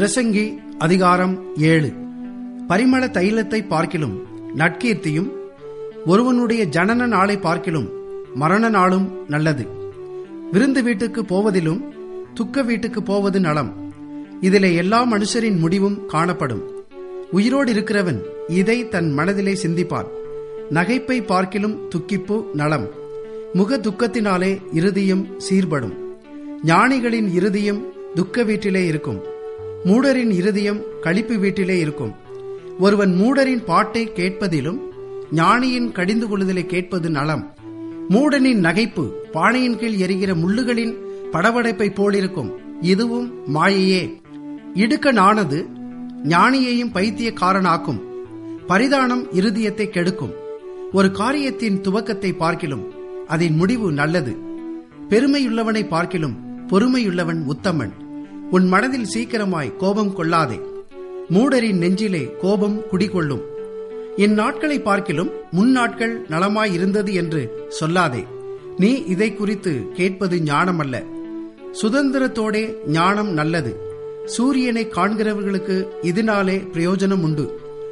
பிரசங்கி அதிகாரம் ஏழு பரிமள தைலத்தை பார்க்கிலும் நற்கீர்த்தியும் ஒருவனுடைய ஜனன நாளை பார்க்கிலும் மரண நாளும் நல்லது விருந்து வீட்டுக்கு போவதிலும் துக்க வீட்டுக்கு போவது நலம் இதிலே எல்லா மனுஷரின் முடிவும் காணப்படும் உயிரோடு இருக்கிறவன் இதை தன் மனதிலே சிந்திப்பான் நகைப்பை பார்க்கிலும் துக்கிப்பு நலம் முக துக்கத்தினாலே இருதயம் சீர்படும் ஞானிகளின் இருதயம் துக்க வீட்டிலே இருக்கும் மூடரின் இருதயம் களிப்பு வீட்டிலே இருக்கும் ஒருவன் மூடரின் பாட்டை கேட்பதிலும் ஞானியின் கடிந்து கொள்ளுதலை கேட்பது நலம் மூடனின் நகைப்பு பானையின் கீழ் எரிகிற முள்ளுகளின் படபடைப்பை போலிருக்கும் இதுவும் மாயையே இடுக்கனானது ஞானியையும் பைத்தியக்காரனாக்கும் பரிதானம் இருதயத்தை கெடுக்கும் ஒரு காரியத்தின் துவக்கத்தை பார்க்கிலும் அதன் முடிவு நல்லது பெருமையுள்ளவனை பார்க்கிலும் பொறுமையுள்ளவன் உத்தமன் உன் மனதில் சீக்கிரமாய் கோபம் கொள்ளாதே மூடரின் நெஞ்சிலே கோபம் குடிகொள்ளும் இந்நாட்களை பார்க்கிலும் முன்னாட்கள் நலமாய் இருந்தது என்று சொல்லாதே நீ இதை குறித்து கேட்பது ஞானமல்ல சுதந்திரத்தோடே ஞானம் நல்லது சூரியனை காண்கிறவர்களுக்கு இதனாலே பிரயோஜனம் உண்டு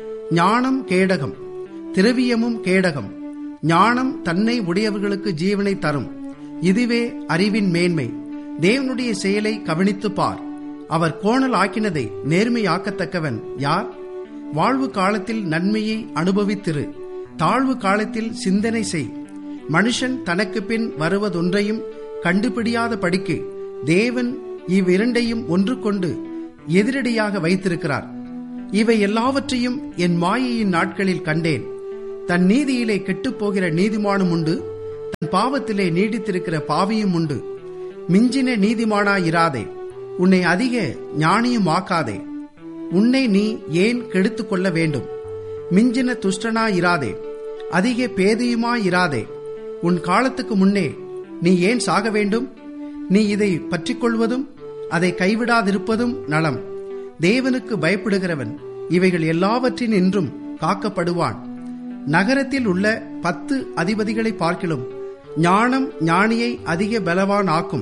ஞானம் கேடகம் திரவியமும் கேடகம் ஞானம் தன்னை உடையவர்களுக்கு ஜீவனை தரும் இதுவே அறிவின் மேன்மை தேவனுடைய செயலை கவனித்துப் பார் அவர் கோணல் ஆக்கினதை நேர்மையாக்கத்தக்கவன் யார் வாழ்வு காலத்தில் நன்மையை அனுபவித்திரு தாழ்வு காலத்தில் சிந்தனை செய் மனுஷன் தனக்கு பின் வருவதொன்றையும் கண்டுபிடியாத படிக்கு தேவன் இவ்விரண்டையும் ஒன்று கொண்டு எதிரடியாக வைத்திருக்கிறார் இவை எல்லாவற்றையும் என் மாயையின் நாட்களில் கண்டேன் தன் நீதியிலே கெட்டுப்போகிற நீதிமானும் உண்டு தன் பாவத்திலே நீடித்திருக்கிற பாவியும் உண்டு மிஞ்சின நீதிமானாயிராதே உன்னை அதிக ஞானியும் ஆக்காதே உன்னை நீ ஏன் கெடுத்து கொள்ள வேண்டும் மிஞ்சின துஷ்டனாயிராதே அதிக பேதையுமாயிராதே உன் காலத்துக்கு முன்னே நீ ஏன் சாக வேண்டும் நீ இதை பற்றிக்கொள்வதும் அதை கைவிடாதிருப்பதும் நலம் தேவனுக்கு பயப்படுகிறவன் இவைகள் எல்லாவற்றின் என்றும் காக்கப்படுவான் நகரத்தில் உள்ள பத்து அதிபதிகளை பார்க்கிலும் ஞானம் ஞானியை அதிக பலவான் ஆக்கும்